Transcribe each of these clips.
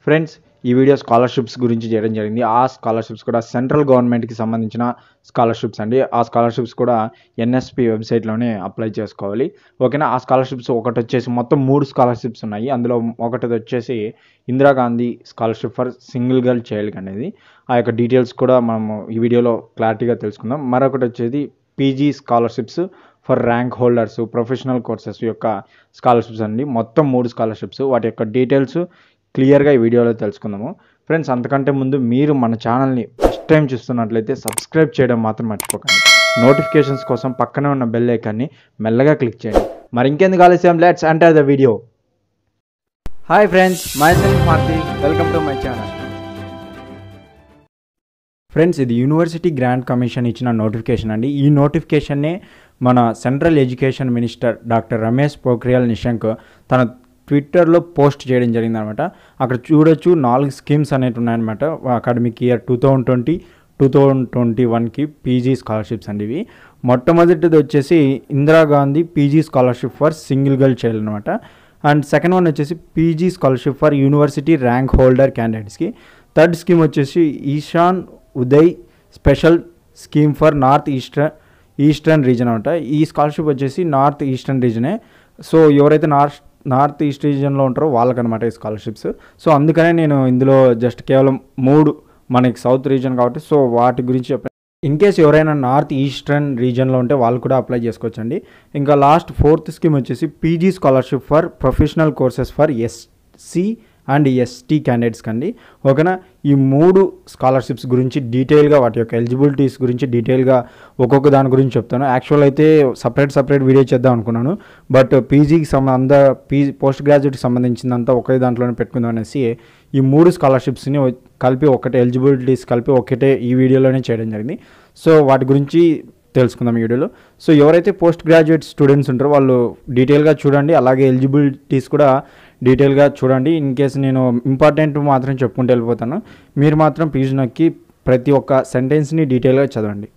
friends ఈ video scholarships గురించి చేయడం జరిగింది ఆ స్కాలర్షిప్స్ కూడా సెంట్రల్ గవర్నమెంట్కి సంబంధించిన స్కాలర్షిప్స్ అండి ఆ స్కాలర్షిప్స్ కూడా ఎన్ఎస్పి వెబ్సైట్లోనే అప్లై చేసుకోవాలి ఓకేనా ఆ స్కాలర్షిప్స్ ఒకటి వచ్చేసి మొత్తం మూడు స్కాలర్షిప్స్ ఉన్నాయి అందులో ఒకటి వచ్చేసి Indira Gandhi scholarship for single girl child అనేది ఆ యొక్క డీటెయిల్స్ కూడా మనము ఈ వీడియోలో క్లారిటీగా తెలుసుకుందాం మరొకటి వచ్చేది PG scholarships for rank holders professional courses యొక్క స్కాలర్షిప్స్ అండి మొత్తం మూడు స్కాలర్షిప్స్ వాటి యొక్క డీటెయిల్స్ క్లియర్గా ఈ వీడియోలో తెలుసుకుందాము ఫ్రెండ్స్ అంతకంటే ముందు మీరు మన ఛానల్ని ఫస్ట్ టైం చూస్తున్నట్లయితే సబ్స్క్రైబ్ చేయడం మాత్రం మర్చిపోకండి నోటిఫికేషన్స్ కోసం పక్కనే ఉన్న బెల్ ఐకాన్ని మెల్లగా క్లిక్ చేయండి మరి ఇంకెందుకు ఆలస్యం let's enter the video hi friends my self Marthi welcome to my channel friends ఇది యూనివర్సిటీ గ్రాంట్ కమిషన్ ఇచ్చిన నోటిఫికేషన్ అండి ఈ నోటిఫికేషన్నే మన central education minister doctor Ramesh Pokhriyal Nishank తన ట్విట్టర్లో పోస్ట్ చేయడం జరిగిందనమాట అక్కడ చూడొచ్చు నాలుగు స్కీమ్స్ అనేవి ఉన్నాయన్నమాట academic year two thousand twenty two thousand twenty వన్కి పీజీ స్కాలర్షిప్స్ అండి ఇవి మొట్టమొదటిది వచ్చేసి Indira Gandhi PG scholarship for single girl child అనమాట అండ్ సెకండ్ వన్ వచ్చేసి PG scholarship for university rank holder క్యాండిడేట్స్కి థర్డ్ స్కీమ్ వచ్చేసి Ishan Uday special scheme for north eastern eastern region అనమాట ఈ స్కాలర్షిప్ వచ్చేసి నార్త్ ఈస్టర్న్ రీజనే సో ఎవరైతే నార్త్ నార్త్ ఈస్ట్ రీజియన్లో ఉంటారో వాళ్ళకనమాట ఈ స్కాలర్షిప్స్ సో అందుకనే నేను ఇందులో జస్ట్ కేవలం మూడు మనకి సౌత్ రీజన్ కాబట్టి సో వాటి గురించి చెప్పాను ఇన్ కేస్ ఎవరైనా నార్త్ ఈస్టర్న్ రీజన్లో ఉంటే వాళ్ళు కూడా అప్లై చేసుకోవచ్చండి ఇంకా లాస్ట్ ఫోర్త్ స్కీమ్ వచ్చేసి PG scholarship for professional courses for SC and ST candidates కండి ఓకేనా ఈ మూడు స్కాలర్షిప్స్ గురించి డీటెయిల్గా వాటి యొక్క ఎలిజిబిలిటీస్ గురించి డీటెయిల్గా ఒక్కొక్క దాని గురించి చెప్తాను యాక్చువల్ అయితే సపరేట్ సపరేట్ వీడియో చేద్దాం అనుకున్నాను బట్ పీజీకి సంబ అంద పీజీ పోస్ట్ గ్రాడ్యుయేట్కి సంబంధించిందంతా ఒకే దాంట్లోనే పెట్టుకుందాం అనేసి ఈ మూడు స్కాలర్షిప్స్ని కలిపి ఒకటే ఎలిజిబిలిటీస్ కలిపి ఒకటే ఈ వీడియోలోనే చేయడం జరిగింది సో వాటి గురించి తెలుసుకుందాం ఈ వీడియోలో సో ఎవరైతే పోస్ట్ గ్రాడ్యుయేట్ స్టూడెంట్స్ ఉంటారో వాళ్ళు డీటెయిల్గా చూడండి అలాగే ఎలిజిబిలిటీస్ కూడా డీటెయిల్గా చూడండి ఇన్ కేసు నేను ఇంపార్టెంట్ మాత్రం చెప్పుకుంటూ వెళ్ళిపోతాను మీరు మాత్రం పీజీ నొక్కి ప్రతి ఒక్క సెంటెన్స్ని డీటెయిల్గా చదవండి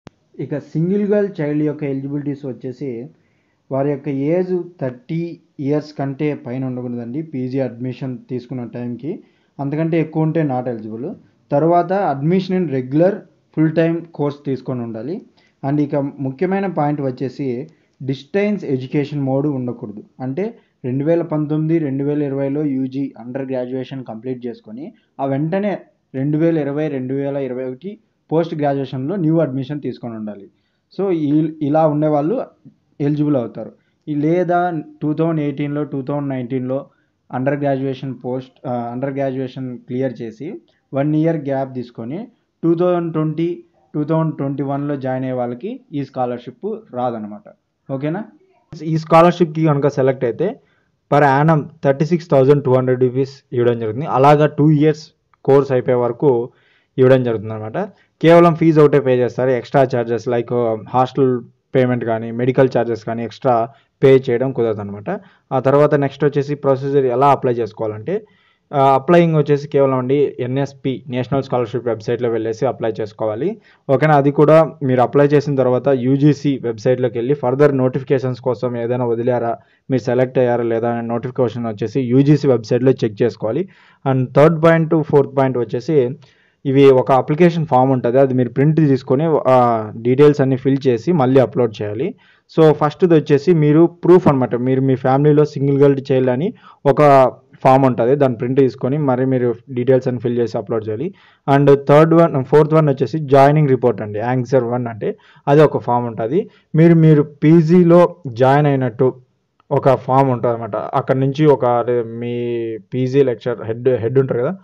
ఇక సింగిల్ గర్ల్ చైల్డ్ యొక్క ఎలిజిబిలిటీస్ వచ్చేసి వారి యొక్క ఏజ్ థర్టీ ఇయర్స్ కంటే పైన ఉండకూడదండి పీజీ అడ్మిషన్ తీసుకున్న టైంకి అంతకంటే ఎక్కువ ఉంటే నాట్ ఎలిజిబుల్ తర్వాత admission in regular full time course తీసుకొని ఉండాలి అండ్ ఇక ముఖ్యమైన పాయింట్ వచ్చేసి డిస్టెన్స్ ఎడ్యుకేషన్ మోడ్ ఉండకూడదు అంటే రెండు వేల పంతొమ్మిది రెండు వేల ఇరవైలో యూజీ అండర్ గ్రాడ్యుయేషన్ కంప్లీట్ చేసుకొని ఆ వెంటనే రెండు వేల ఇరవై రెండు వేల ఇరవై ఒకటి పోస్ట్ గ్రాడ్యుయేషన్లో న్యూ అడ్మిషన్ తీసుకొని ఉండాలి సో ఈ ఇలా ఉండేవాళ్ళు ఎలిజిబుల్ అవుతారు ఈ లేదా టూ థౌజండ్ ఎయిటీన్లో టూ థౌజండ్ నైన్టీన్లో under graduation post under graduation clear చేసి వన్ ఇయర్ గ్యాప్ తీసుకొని two thousand twenty two thousand twenty వన్లో జాయిన్ అయ్యే వాళ్ళకి ఈ స్కాలర్షిప్ రాదనమాట ఓకేనా ఈ స్కాలర్షిప్కి కనుక సెలెక్ట్ అయితే per annum thirty six thousand two hundred rupees ఇవ్వడం జరుగుతుంది అలాగా టూ ఇయర్స్ కోర్స్ అయిపోయే వరకు ఇవ్వడం జరుగుతుంది అనమాట కేవలం ఫీజు ఒకటే పే చేస్తారు extra charges like hostel payment కానీ మెడికల్ ఛార్జెస్ కానీ ఎక్స్ట్రా పే చేయడం కుదరదు అనమాట ఆ తర్వాత నెక్స్ట్ వచ్చేసి ప్రొసీజర్ ఎలా అప్లై చేసుకోవాలంటే అప్లయింగ్ వచ్చేసి కేవలం అండి ఎన్ఎస్పి నేషనల్ స్కాలర్షిప్ వెబ్సైట్లో వెళ్ళేసి అప్లై చేసుకోవాలి ఓకేనా అది కూడా మీరు అప్లై చేసిన తర్వాత యూజీసీ వెబ్సైట్లోకి వెళ్ళి ఫర్దర్ నోటిఫికేషన్స్ కోసం ఏదైనా వదిలేరా మీరు సెలెక్ట్ అయ్యారా లేదా అనే నోటిఫికేషన్ వచ్చేసి యూజీసీ వెబ్సైట్లో చెక్ చేసుకోవాలి and third point fourth point వచ్చేసి ఇవి ఒక అప్లికేషన్ ఫామ్ ఉంటుంది అది మీరు ప్రింట్ తీసుకొని డీటెయిల్స్ అన్ని ఫిల్ చేసి మళ్ళీ అప్లోడ్ చేయాలి సో ఫస్ట్ది వచ్చేసి మీరు ప్రూఫ్ అనమాట మీరు మీ ఫ్యామిలీలో సింగిల్ గర్ల్ చైల్డ్ అని ఒక ఫామ్ ఉంటుంది దాన్ని ప్రింట్ తీసుకొని మరి మీరు డీటెయిల్స్ అని ఫిల్ చేసి అప్లోడ్ చేయాలి and third one fourth one వచ్చేసి జాయినింగ్ రిపోర్ట్ అండి యాంగ్సర్ వన్ అంటే అది ఒక ఫామ్ ఉంటుంది మీరు మీరు పీజీలో జాయిన్ అయినట్టు ఒక ఫామ్ ఉంటుంది అనమాట అక్కడ నుంచి ఒక మీ పీజీ లెక్చర్ హెడ్ హెడ్ ఉంటారు కదా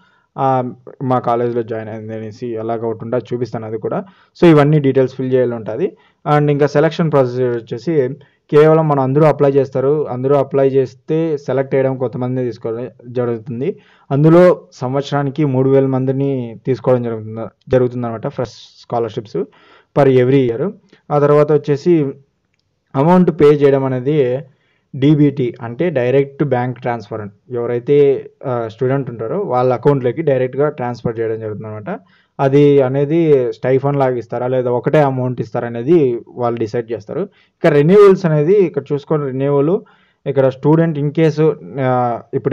మా కాలేజ్లో జాయిన్ అయింది అనేసి అలాగ ఒకటి ఉంటుంది చూపిస్తాను అది కూడా సో ఇవన్నీ డీటెయిల్స్ ఫిల్ చేయాలి ఉంటుంది అండ్ ఇంకా సెలక్షన్ ప్రాసెస్ వచ్చేసి కేవలం మనం అందరూ అప్లై చేస్తారు అందరూ అప్లై చేస్తే సెలెక్ట్ చేయడం కొంతమంది తీసుకోవడం జరుగుతుంది అందులో సంవత్సరానికి మూడు వేల మందిని తీసుకోవడం జరుగుతుంది జరుగుతుంది అనమాట fresh scholarships per every year ఆ తర్వాత వచ్చేసి అమౌంట్ పే చేయడం అనేది డీబీటీ అంటే డైరెక్ట్ బ్యాంక్ ట్రాన్స్ఫర్ ఎవరైతే స్టూడెంట్ ఉంటారో వాళ్ళ అకౌంట్లోకి డైరెక్ట్గా ట్రాన్స్ఫర్ చేయడం జరుగుతుంది అనమాట అది అనేది స్టైఫన్ లాగా ఇస్తారా లేదా ఒకటే అమౌంట్ ఇస్తారా అనేది వాళ్ళు డిసైడ్ చేస్తారు ఇక రెన్యూవల్స్ అనేది ఇక్కడ చూసుకొని రెన్యూవల్ ఇక్కడ స్టూడెంట్ ఇన్ కేసు ఇప్పుడు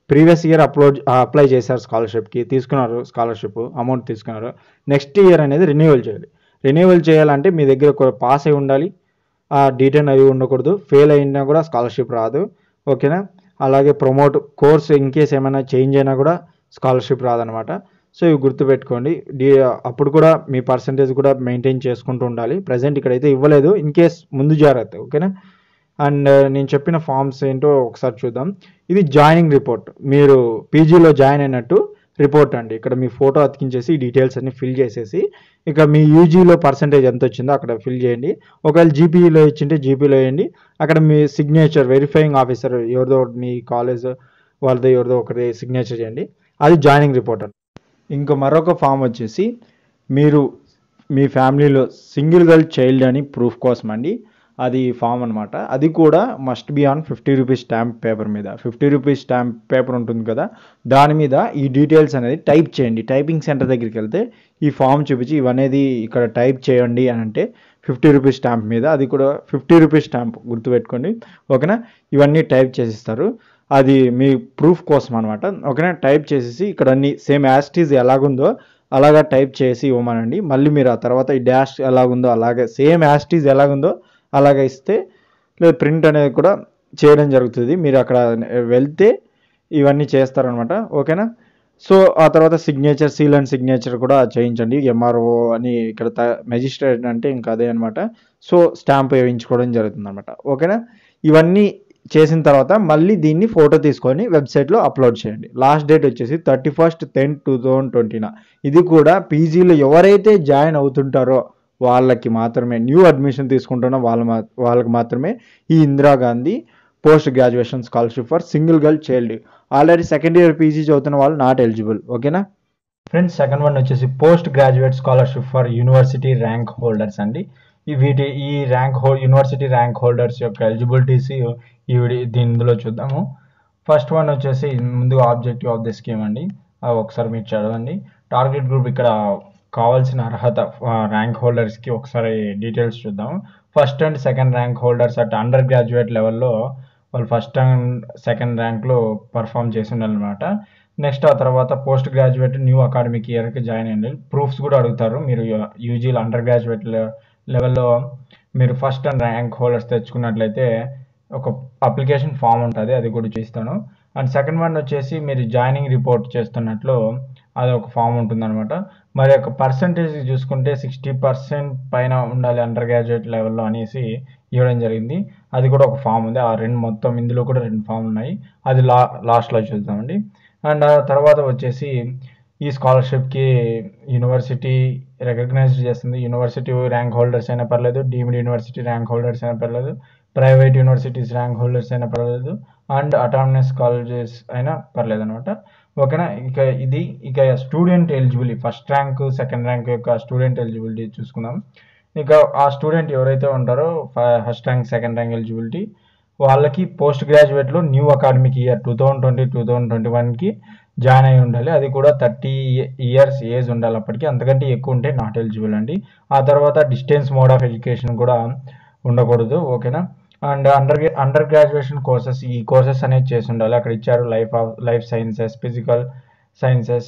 ప్రీవియస్ ఇయర్ అప్లోడ్ అప్లై చేశారు స్కాలర్షిప్కి తీసుకున్నారు స్కాలర్షిప్ అమౌంట్ తీసుకున్నారు నెక్స్ట్ ఇయర్ అనేది రెన్యువల్ చేయాలి రెన్యువల్ చేయాలంటే మీ దగ్గర ఒక పాస్ అయి ఉండాలి ఆ డీటెయిన్ అయి ఉండకూడదు ఫెయిల్ అయినా కూడా స్కాలర్షిప్ రాదు ఓకేనా అలాగే ప్రమోట్ కోర్స్ ఇన్ కేస్ ఏమైనా చేంజ్ అయినా కూడా స్కాలర్షిప్ రాదనమాట సో ఇవి గుర్తుపెట్టుకోండి డి అప్పుడు కూడా మీ పర్సంటేజ్ కూడా మెయింటైన్ చేసుకుంటూ ఉండాలి ప్రజెంట్ ఇక్కడైతే ఇవ్వలేదు ఇన్ కేస్ ముందు జాగ్రత్త ఓకేనా అండ్ నేను చెప్పిన ఫామ్స్ ఏంటో ఒకసారి చూద్దాం ఇది జాయినింగ్ రిపోర్ట్ మీరు పీజీలో జాయిన్ అయినట్టు రిపోర్ట్ అండి ఇక్కడ మీ ఫోటో అతికించేసి ఈ డీటెయిల్స్ అన్ని ఫిల్ చేసేసి ఇక మీ యూజీలో పర్సంటేజ్ ఎంత వచ్చిందో అక్కడ ఫిల్ చేయండి ఒకవేళ జీపీలో ఇచ్చింటే జీపీలో వేయండి అక్కడ మీ సిగ్నేచర్ వెరిఫైయింగ్ ఆఫీసర్ ఎవరిదో ఒకటి మీ కాలేజ్ వాళ్ళతో ఎవరిదో ఒకటి సిగ్నేచర్ చేయండి అది జాయినింగ్ రిపోర్ట్ అండి ఇంకో మరొక ఫామ్ వచ్చేసి మీరు మీ ఫ్యామిలీలో సింగిల్ గర్ల్ చైల్డ్ అని ప్రూఫ్ కోసం అండి అది ఫామ్ అనమాట అది కూడా must be on fifty rupees stamp paper మీద ఫిఫ్టీ రూపీస్ స్టాంప్ పేపర్ ఉంటుంది కదా దాని మీద ఈ డీటెయిల్స్ అనేది టైప్ చేయండి టైపింగ్ సెంటర్ దగ్గరికి వెళ్తే ఈ ఫామ్ చూపించి ఇవనేది ఇక్కడ టైప్ చేయండి అని అంటే ఫిఫ్టీ రూపీస్ స్టాంప్ మీద అది కూడా ఫిఫ్టీ రూపీస్ స్టాంప్ గుర్తుపెట్టుకోండి ఓకేనా ఇవన్నీ టైప్ చేసిస్తారు అది మీ ప్రూఫ్ కోసం అనమాట ఓకేనా టైప్ చేసేసి ఇక్కడ అన్ని సేమ్ యాస్టీజ్ ఎలాగుందో అలాగా టైప్ చేసి ఇవ్వమనండి మళ్ళీ మీరు ఆ తర్వాత ఈ డాష్ ఎలాగుందో అలాగే సేమ్ యాస్టీజ్ ఎలాగుందో అలాగే ఇస్తే లేదా ప్రింట్ అనేది కూడా చేయడం జరుగుతుంది మీరు అక్కడ వెళ్తే ఇవన్నీ చేస్తారనమాట ఓకేనా సో ఆ తర్వాత సిగ్నేచర్ సీల్ అండ్ సిగ్నేచర్ కూడా చేయించండి ఎంఆర్ఓ అని ఇక్కడ మెజిస్ట్రేట్ అంటే ఇంకా అదే అనమాట సో స్టాంప్ వేయించుకోవడం జరుగుతుంది అనమాట ఓకేనా ఇవన్నీ చేసిన తర్వాత మళ్ళీ దీన్ని ఫోటో తీసుకొని వెబ్సైట్లో అప్లోడ్ చేయండి లాస్ట్ డేట్ వచ్చేసి thirty first ten two thousand twenty ఇది కూడా పీజీలో ఎవరైతే జాయిన్ అవుతుంటారో వాళ్ళకి మాత్రమే న్యూ అడ్మిషన్ తీసుకుంటున్న వాళ్ళ మా వాళ్ళకి మాత్రమే ఈ Indira Gandhi post graduation scholarship for single girl child already second year PG చదువుతున్న వాళ్ళు నాట్ ఎలిజిబుల్ ఓకేనా ఫ్రెండ్స్ సెకండ్ వన్ వచ్చేసి post graduate scholarship for university rank holders అండి ఈ వీటి ఈ ర్యాంక్ హోల్ యూనివర్సిటీ ర్యాంక్ హోల్డర్స్ యొక్క ఎలిజిబిలిటీస్ ఈ వీడి- దీని ఇందులో చూద్దాము ఫస్ట్ వన్ వచ్చేసి ముందుగా ఆబ్జెక్టివ్ ఆఫ్ ది స్కీమ్ అండి అవి ఒకసారి మీరు చదవండి టార్గెట్ గ్రూప్ ఇక్కడ కావాల్సిన అర్హత ర్యాంక్ హోల్డర్స్కి ఒకసారి డీటెయిల్స్ చూద్దాం first and second rank holders at under graduate లెవెల్లో వాళ్ళు ఫస్ట్ అండ్ సెకండ్ ర్యాంక్లో పర్ఫామ్ చేసి ఉండాలన్నమాట నెక్స్ట్ ఆ తర్వాత పోస్ట్ గ్రాడ్యుయేట్ న్యూ అకాడమిక్ ఇయర్కి జాయిన్ అయ్యండి ప్రూఫ్స్ కూడా అడుగుతారు మీరు యూజీలో అండర్ గ్రాడ్యుయేట్ లెవెల్లో మీరు ఫస్ట్ అండ్ ర్యాంక్ హోల్డర్స్ తెచ్చుకున్నట్లయితే ఒక అప్లికేషన్ ఫామ్ ఉంటుంది అది కూడా చూస్తాను అండ్ సెకండ్ వన్ వచ్చేసి మీరు జాయినింగ్ రిపోర్ట్ చేస్తున్నట్లు అది ఒక ఫామ్ ఉంటుందన్నమాట మరి యొక్క పర్సంటేజ్ చూసుకుంటే సిక్స్టీ పర్సెంట్ పైన ఉండాలి అండర్ గ్రాడ్యుయేట్ లెవెల్లో అనేసి ఇవ్వడం జరిగింది అది కూడా ఒక ఫామ్ ఉంది ఆ రెండు మొత్తం ఇందులో కూడా రెండు ఫామ్ ఉన్నాయి అది లా లాస్ట్లో చూద్దామండి అండ్ ఆ తర్వాత వచ్చేసి ఈ స్కాలర్షిప్కి యూనివర్సిటీ రికగ్నైజ్ చేస్తుంది యూనివర్సిటీ ర్యాంక్ హోల్డర్స్ అయినా పర్లేదు డీమ్డ్ యూనివర్సిటీ ర్యాంక్ హోల్డర్స్ అయినా పర్లేదు ప్రైవేట్ యూనివర్సిటీస్ ర్యాంక్ హోల్డర్స్ అయినా పర్లేదు అండ్ అటానమస్ కాలేజెస్ అయినా పర్లేదు అనమాట ఓకేనా ఇక ఇది ఇక student eligibility first rank second rank యొక్క స్టూడెంట్ ఎలిజిబిలిటీ చూసుకుందాం ఇక ఆ స్టూడెంట్ ఎవరైతే ఉంటారో first rank second rank eligibility వాళ్ళకి పోస్ట్ గ్రాడ్యుయేట్లో new academic year two thousand twenty two thousand twenty వన్కి జాయిన్ అయి ఉండాలి అది కూడా థర్టీ ఇయర్స్ ఏజ్ ఉండాలి అప్పటికి అంతకంటే ఎక్కువ ఉంటే నాట్ ఎలిజిబుల్ అండి ఆ తర్వాత డిస్టెన్స్ మోడ్ ఆఫ్ ఎడ్యుకేషన్ కూడా ఉండకూడదు ఓకేనా and under under graduation courses ఈ కోర్సెస్ అనేది చేసి ఉండాలి అక్కడ ఇచ్చారు life of life sciences physical sciences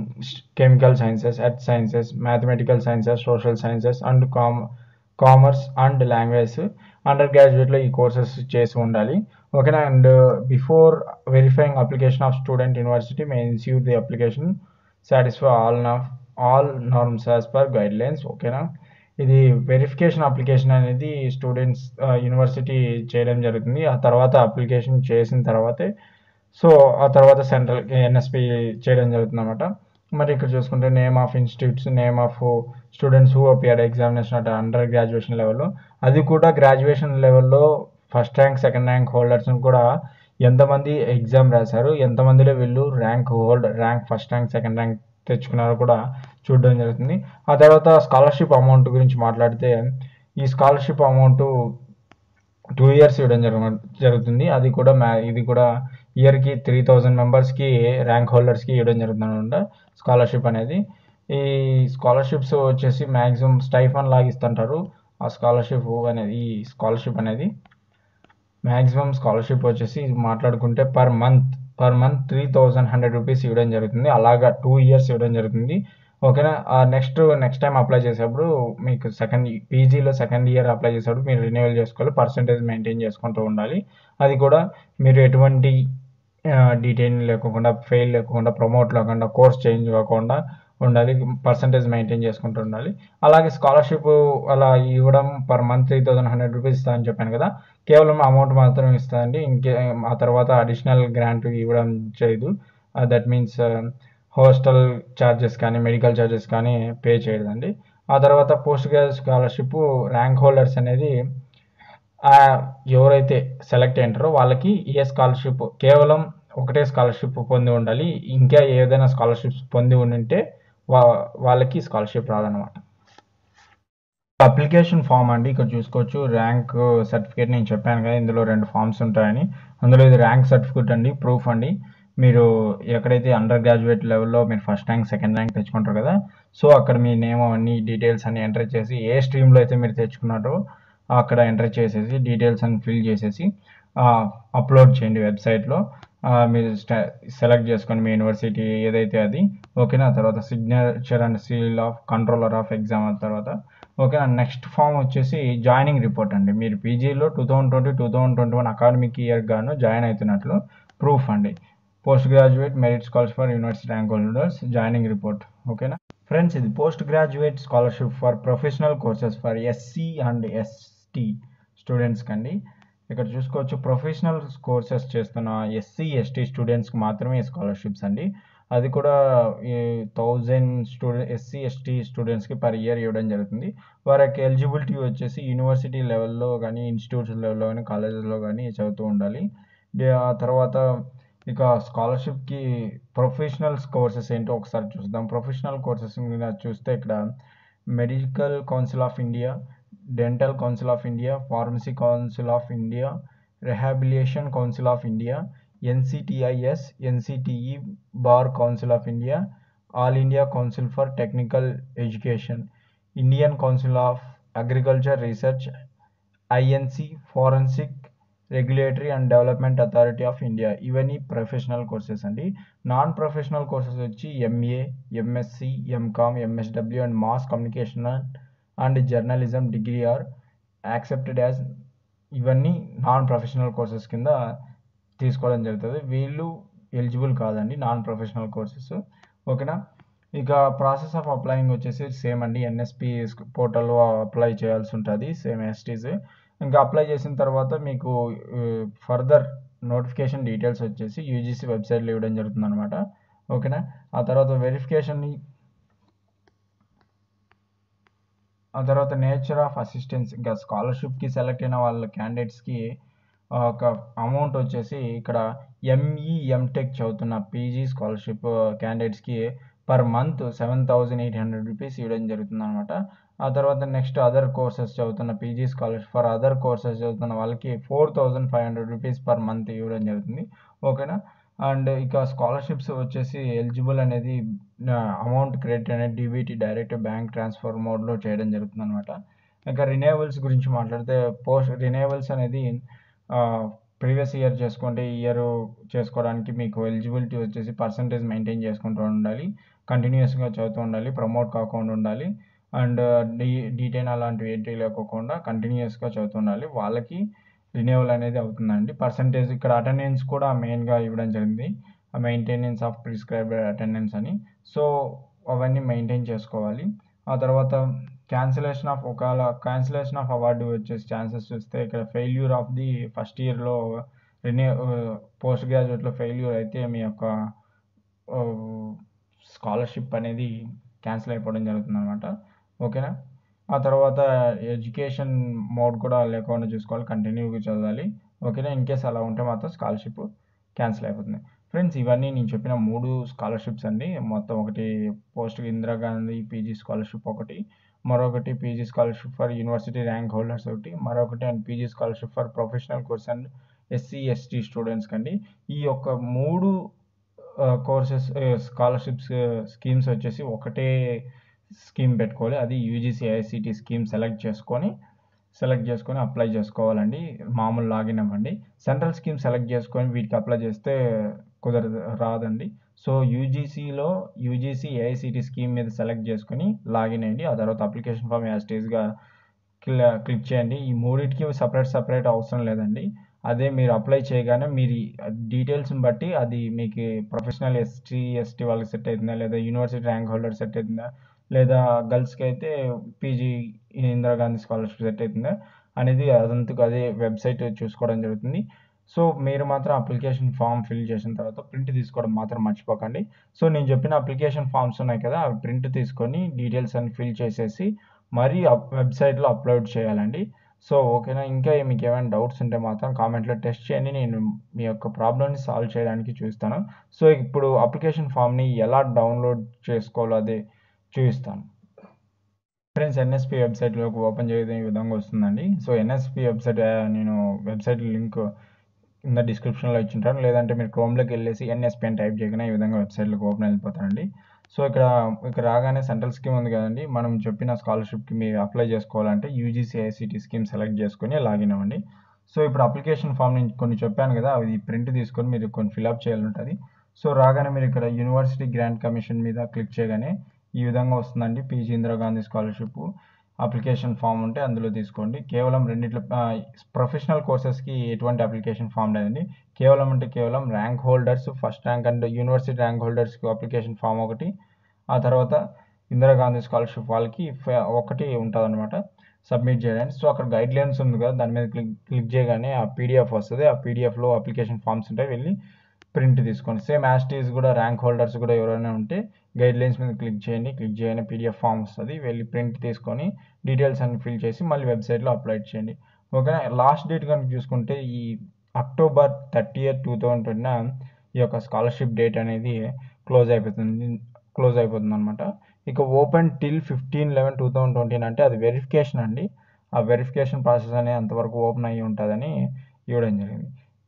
chemical sciences earth sciences mathematical sciences social sciences and com commerce and language under గ్రాడ్యుయేట్లో ఈ కోర్సెస్ చేసి ఉండాలి ఓకేనా and before verifying application of student university may ensure the application satisfy all all norms as per guidelines ఓకేనా ఇది verification application అనేది students university చేయడం జరుగుతుంది ఆ తర్వాత అప్లికేషన్ చేసిన తర్వాతే సో ఆ తర్వాత సెంట్రల్ ఎన్ఎస్పి చేయడం జరుగుతుంది అనమాట మరి ఇక్కడ చూసుకుంటే name of institutes name of students who appear examination at under graduation లెవెల్లో అది కూడా గ్రాడ్యుయేషన్ లెవెల్లో first rank second rank holders కూడా ఎంతమంది ఎగ్జామ్ రాశారు ఎంతమందిలో వీళ్ళు rank hold rank first rank second rank తెచ్చుకున్నారో కూడా చూడడం జరుగుతుంది ఆ తర్వాత స్కాలర్షిప్ అమౌంట్ గురించి మాట్లాడితే ఈ స్కాలర్షిప్ అమౌంట్ టూ ఇయర్స్ ఇవ్వడం జరుగు జరుగుతుంది అది కూడా మ్యా ఇది కూడా ఇయర్కి త్రీ థౌజండ్ మెంబర్స్కి ర్యాంక్ హోల్డర్స్కి ఇవ్వడం జరుగుతుంది అనమాట స్కాలర్షిప్ అనేది ఈ స్కాలర్షిప్స్ వచ్చేసి మ్యాక్సిమం స్టైఫన్ లాగా ఇస్తుంటారు ఆ స్కాలర్షిప్ అనేది ఈ స్కాలర్షిప్ అనేది మ్యాక్సిమం స్కాలర్షిప్ వచ్చేసి మాట్లాడుకుంటే per month per month three thousand hundred rupees ఇవ్వడం జరుగుతుంది అలాగా టూ ఇయర్స్ ఇవ్వడం జరుగుతుంది ఓకేనా నెక్స్ట్ నెక్స్ట్ టైం అప్లై చేసేప్పుడు మీకు సెకండ్ పీజీలో సెకండ్ ఇయర్ అప్లై చేసేప్పుడు మీరు రిన్యూవల్ చేసుకోవాలి పర్సంటేజ్ మెయింటైన్ చేసుకుంటూ ఉండాలి అది కూడా మీరు ఎటువంటి డీటెయిల్ లేకుండా ఫెయిల్ లేకుండా ప్రమోట్ లేకుండా కోర్స్ చేంజ్ కాకుండా ఉండాలి పర్సంటేజ్ మెయింటైన్ చేసుకుంటూ ఉండాలి అలాగే స్కాలర్షిప్ అలా ఇవ్వడం per month three thousand hundred rupees ఇస్తా అని చెప్పాను కదా కేవలం అమౌంట్ మాత్రం ఇస్తుందండి ఇంకే ఆ తర్వాత అడిషనల్ గ్రాంట్ ఇవ్వడం చేయదు దట్ మీన్స్ హాస్టల్ ఛార్జెస్ కానీ మెడికల్ ఛార్జెస్ కానీ పే చేయదండి ఆ తర్వాత post graduate scholarship rank holders అనేది ఆ ఎవరైతే సెలెక్ట్ అయ్యారో వాళ్ళకి ఏ స్కాలర్షిప్ కేవలం ఒకటే స్కాలర్షిప్ పొంది ఉండాలి ఇంకా ఏదైనా స్కాలర్షిప్స్ పొంది ఉంటే వా వాళ్ళకి స్కాలర్షిప్ రాదనమాట అప్లికేషన్ ఫామ్ అండి ఇక్కడ చూసుకోవచ్చు ర్యాంక్ సర్టిఫికేట్ నేను చెప్పాను కదా ఇందులో రెండు ఫామ్స్ ఉంటాయని అందులో ఇది ర్యాంక్ సర్టిఫికేట్ అండి ప్రూఫ్ అండి మీరు ఎక్కడైతే అండర్ గ్రాడ్యుయేట్ లెవెల్లో మీరు ఫస్ట్ ర్యాంక్ సెకండ్ ర్యాంక్ తెచ్చుకుంటారు కదా సో అక్కడ మీ నేమ్ అన్ని డీటెయిల్స్ అన్ని ఎంటర్ చేసి ఏ స్ట్రీమ్లో అయితే మీరు తెచ్చుకున్నారో అక్కడ ఎంటర్ చేసేసి డీటెయిల్స్ అన్ని ఫిల్ చేసేసి అప్లోడ్ చేయండి వెబ్సైట్లో మీరు సెలెక్ట్ చేసుకొని మీ యూనివర్సిటీ ఏదైతే అది ఓకేనా తర్వాత signature and seal of controller of exam తర్వాత ఓకేనా నెక్స్ట్ ఫామ్ వచ్చేసి జాయినింగ్ రిపోర్ట్ అండి మీరు పీజీలో two thousand twenty two thousand twenty one academic year గాను జాయిన్ అవుతున్నట్లు ప్రూఫ్ అండి post graduate merit scholars for university rank holders joining report ఓకేనా ఫ్రెండ్స్ ఇది post graduate scholarship for professional courses for SC and ST స్టూడెంట్స్కి అండి ఇక్కడ చూసుకోవచ్చు professional courses చేస్తున్న ఎస్సీ ఎస్టీ స్టూడెంట్స్కి మాత్రమే స్కాలర్షిప్స్ అండి అది కూడా ఈ థౌజండ్ స్టూడెంట్ ఎస్సీ ఎస్టీ స్టూడెంట్స్కి పర్ ఇయర్ ఇవ్వడం జరుగుతుంది వారికి ఎలిజిబిలిటీ వచ్చేసి యూనివర్సిటీ లెవెల్లో కానీ ఇన్స్టిట్యూట్స్ లెవెల్లో కానీ కాలేజెస్లో కానీ చదువుతూ ఉండాలి ఆ తర్వాత ఇక స్కాలర్షిప్కి ప్రొఫెషనల్ కోర్సెస్ ఏంటో ఒకసారి చూద్దాం ప్రొఫెషనల్ కోర్సెస్ మీద చూస్తే ఇక్కడ medical council of India dental council of India pharmacy council of India rehabilitation council of India ఎన్సిటిఐఎస్ NCTE bar council of India all India council for technical education Indian council of agriculture research INC forensic regulatory and development authority of India ఇవన్నీ professional courses అండి non professional courses వచ్చి MA MSc MCom MSW and mass communication and journalism degree are accepted as ఇవన్నీ non professional courses కింద తీసుకోవడం జరుగుతుంది వీళ్ళు eligible కాదండి non professional courses ఓకేనా ఇక ప్రాసెస్ ఆఫ్ అప్లయింగ్ వచ్చేసి సేమ్ అండి ఎన్ఎస్పి పోర్టల్లో అప్లై చేయాల్సి ఉంటుంది సేమ్ ఎస్టీస్ ఇంకా అప్లై చేసిన తర్వాత మీకు ఫర్దర్ నోటిఫికేషన్ డీటెయిల్స్ వచ్చేసి యూజీసీ వెబ్సైట్లో ఇవ్వడం జరుగుతుంది అనమాట ఓకేనా ఆ తర్వాత వెరిఫికేషన్ ఆ తర్వాత నేచర్ ఆఫ్ అసిస్టెన్స్ ఇంకా స్కాలర్షిప్కి సెలెక్ట్ అయిన వాళ్ళ క్యాండిడేట్స్కి ఒక అమౌంట్ వచ్చేసి ఇక్కడ ఎంఈ ఎంటెక్ చదువుతున్న పీజీ స్కాలర్షిప్ క్యాండిడేట్స్కి per month seven thousand eight hundred rupees ఇవ్వడం జరుగుతుంది అనమాట ఆ తర్వాత నెక్స్ట్ అదర్ కోర్సెస్ చదువుతున్న PG scholarship for other courses చదువుతున్న వాళ్ళకి four thousand five hundred rupees per month ఇవ్వడం జరుగుతుంది ఓకేనా అండ్ ఇక స్కాలర్షిప్స్ వచ్చేసి ఎలిజిబుల్ అనేది అమౌంట్ క్రెడిట్ అనేది డీబీటీ డైరెక్ట్ బ్యాంక్ ట్రాన్స్ఫర్ మోడ్లో చేయడం జరుగుతుంది అనమాట ఇంకా రినేవల్స్ గురించి మాట్లాడితే పోస్ట్ రినేవల్స్ అనేది ప్రీవియస్ ఇయర్ చేసుకుంటే ఇయర్ చేసుకోవడానికి మీకు ఎలిజిబిలిటీ వచ్చేసి పర్సంటేజ్ మెయింటైన్ చేసుకుంటూ ఉండాలి కంటిన్యూస్గా చదువుతూ ఉండాలి ప్రమోట్ కాకుండా ఉండాలి అండ్ డీ డీటెయిన్ అలాంటివి ఏంటి లేకోకుండా కంటిన్యూస్గా చదువుతూ ఉండాలి వాళ్ళకి రిన్యూవల్ అనేది అవుతుందండి పర్సంటేజ్ ఇక్కడ అటెండెన్స్ కూడా మెయిన్గా ఇవ్వడం జరిగింది మెయింటెనెన్స్ ఆఫ్ ప్రిస్క్రైబ్డ్ అటెండెన్స్ అని సో అవన్నీ మెయింటైన్ చేసుకోవాలి ఆ తర్వాత క్యాన్సిలేషన్ ఆఫ్ ఒకవేళ క్యాన్సిలేషన్ ఆఫ్ అవార్డు వచ్చేసి ఛాన్సెస్ చూస్తే ఇక్కడ ఫెయిల్యూర్ ఆఫ్ ది ఫస్ట్ ఇయర్లో రిన్యూ పోస్ట్ గ్రాడ్యుయేట్లో ఫెయిల్యూర్ అయితే మీ యొక్క స్కాలర్షిప్ అనేది క్యాన్సిల్ అయిపోవడం జరుగుతుంది అనమాట ఓకేనా ఆ తర్వాత ఎడ్యుకేషన్ మోడ్ కూడా లేకుండా చూసుకోవాలి కంటిన్యూగా చదవాలి ఓకేనా ఇన్ కేస్ అలా ఉంటే మాత్రం స్కాలర్షిప్ క్యాన్సిల్ అయిపోతుంది ఫ్రెండ్స్ ఇవన్నీ నేను చెప్పిన మూడు స్కాలర్షిప్స్ అండి మొత్తం ఒకటి పోస్ట్ ఇందిరాగాంధీ పీజీ స్కాలర్షిప్ ఒకటి మరొకటి PG scholarship for university rank holders ఒకటి మరొకటి and PG scholarship for professional course and SC ST స్టూడెంట్స్కి అండి ఈ యొక్క మూడు కోర్సెస్ స్కాలర్షిప్స్ స్కీమ్స్ వచ్చేసి ఒకటే స్కీమ్ పెట్టుకోవాలి అది యూజీసీ ఐఐసిటీ స్కీమ్ సెలెక్ట్ చేసుకొని సెలెక్ట్ చేసుకొని అప్లై చేసుకోవాలండి మామూలు లాగిన్ అవ్వండి సెంట్రల్ స్కీమ్ సెలెక్ట్ చేసుకొని వీటికి అప్లై చేస్తే కుదరదు రాదండి సో యూజీసీలో యూజీసీ ఏఐసిటీ స్కీమ్ మీద సెలెక్ట్ చేసుకొని లాగిన్ అయ్యండి ఆ తర్వాత అప్లికేషన్ ఫామ్ యాజ్ గా క్లిక్ చేయండి ఈ మూడింటికి సపరేట్ సపరేట్ అవసరం లేదండి అదే మీరు అప్లై చేయగానే మీరు డీటెయిల్స్ని బట్టి అది మీకు ప్రొఫెషనల్ ఎస్టీ ఎస్టీ వాళ్ళకి సెట్ అవుతుందా లేదా యూనివర్సిటీ ర్యాంక్ హోల్డర్ సెట్ అవుతుందా లేదా గర్ల్స్కి అయితే పీజీ ఇందిరాగాంధీ స్కాలర్షిప్ సెట్ అవుతుందా అనేది అదంతకు అదే వెబ్సైట్ చూసుకోవడం జరుగుతుంది సో మీరు మాత్రం అప్లికేషన్ ఫామ్ ఫిల్ చేసిన తర్వాత ప్రింట్ తీసుకోవడం మాత్రం మర్చిపోకండి సో నేను చెప్పిన అప్లికేషన్ ఫామ్స్ ఉన్నాయి కదా అవి ప్రింట్ తీసుకొని డీటెయిల్స్ అన్ని ఫిల్ చేసేసి మరీ వెబ్సైట్లో అప్లోడ్ చేయాలండి సో ఓకేనా ఇంకా మీకు ఏమైనా డౌట్స్ ఉంటే మాత్రం కామెంట్లో టెస్ట్ చేయండి నేను మీ యొక్క ప్రాబ్లమ్ని సాల్వ్ చేయడానికి చూస్తాను సో ఇప్పుడు అప్లికేషన్ ఫామ్ని ఎలా డౌన్లోడ్ చేసుకోవాలో అదే చూపిస్తాను ఫ్రెండ్స్ ఎన్ఎస్పి వెబ్సైట్లోకి ఓపెన్ చేయడం ఈ విధంగా వస్తుందండి సో ఎన్ఎస్పి వెబ్సైట్ నేను వెబ్సైట్ లింక్ కింద డిస్క్రిప్షన్లో ఇచ్చింటాను లేదంటే మీరు క్రోమ్లోకి వెళ్ళేసి ఎన్ఎస్పి అని టైప్ చేయగానే ఈ విధంగా వెబ్సైట్లోకి ఓపెన్ అయిపోతారండి సో ఇక్కడ ఇక్కడ రాగానే సెంట్రల్ స్కీమ్ ఉంది కదండి మనం చెప్పిన స్కాలర్షిప్కి మీరు అప్లై చేసుకోవాలంటే యూజీసీ ఐసీటీ స్కీమ్ సెలెక్ట్ చేసుకొని లాగిన్ అవ్వండి సో ఇప్పుడు అప్లికేషన్ ఫామ్ నేను కొన్ని చెప్పాను కదా అవి ప్రింట్ తీసుకొని మీరు కొన్ని ఫిల్అప్ చేయాలి ఉంటుంది సో రాగానే మీరు ఇక్కడ యూనివర్సిటీ గ్రాంట్ కమిషన్ మీద క్లిక్ చేయగానే ఈ విధంగా వస్తుందండి PG Indira Gandhi scholarship application form ఉంటే అందులో తీసుకోండి కేవలం రెండిట్లో ప్రొఫెషనల్ కోర్సెస్కి ఎటువంటి అప్లికేషన్ ఫామ్ లేదండి కేవలం అంటే కేవలం rank holders first rank and university rank హోల్డర్స్కి అప్లికేషన్ ఫామ్ ఒకటి ఆ తర్వాత ఇందిరాగాంధీ స్కాలర్షిప్ వాళ్ళకి ఒకటి ఉంటుంది అనమాట సబ్మిట్ చేయడానికి సో అక్కడ గైడ్ లైన్స్ ఉంది కదా దాని మీద క్లిక్ క్లిక్ చేయగానే ఆ పీడిఎఫ్ వస్తుంది ఆ పీడిఎఫ్లో అప్లికేషన్ ఫామ్స్ ఉంటాయి వెళ్ళి ప్రింట్ తీసుకోండి సేమ్ యాస్టీస్ కూడా ర్యాంక్ హోల్డర్స్ కూడా ఎవరైనా ఉంటే గైడ్ లైన్స్ మీద క్లిక్ చేయండి క్లిక్ చేయగానే పీడిఎఫ్ ఫామ్ వస్తుంది వెళ్ళి ప్రింట్ తీసుకొని డీటెయిల్స్ అన్ని ఫిల్ చేసి మళ్ళీ వెబ్సైట్లో అప్లోడ్ చేయండి ఓకేనా లాస్ట్ డేట్ కనుక చూసుకుంటే ఈ October thirty two thousand twenty ఈ యొక్క స్కాలర్షిప్ డేట్ అనేది క్లోజ్ అయిపోతుంది క్లోజ్ అయిపోతుంది అనమాట ఇక open till fifteen eleven two thousand twenty అంటే అది వెరిఫికేషన్ అండి ఆ వెరిఫికేషన్ ప్రాసెస్ అనేది అంతవరకు ఓపెన్ అయ్యి ఉంటుందని ఇవ్వడం జరిగింది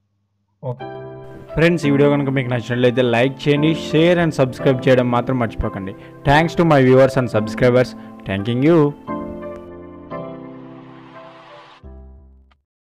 ఓకే ఫ్రెండ్స్ ఈ వీడియో కనుక మీకు నచ్చినట్లయితే లైక్ చేయండి షేర్ అండ్ సబ్స్క్రైబ్ చేయడం మాత్రం మర్చిపోకండి thanks to my viewers and subscribers thanking you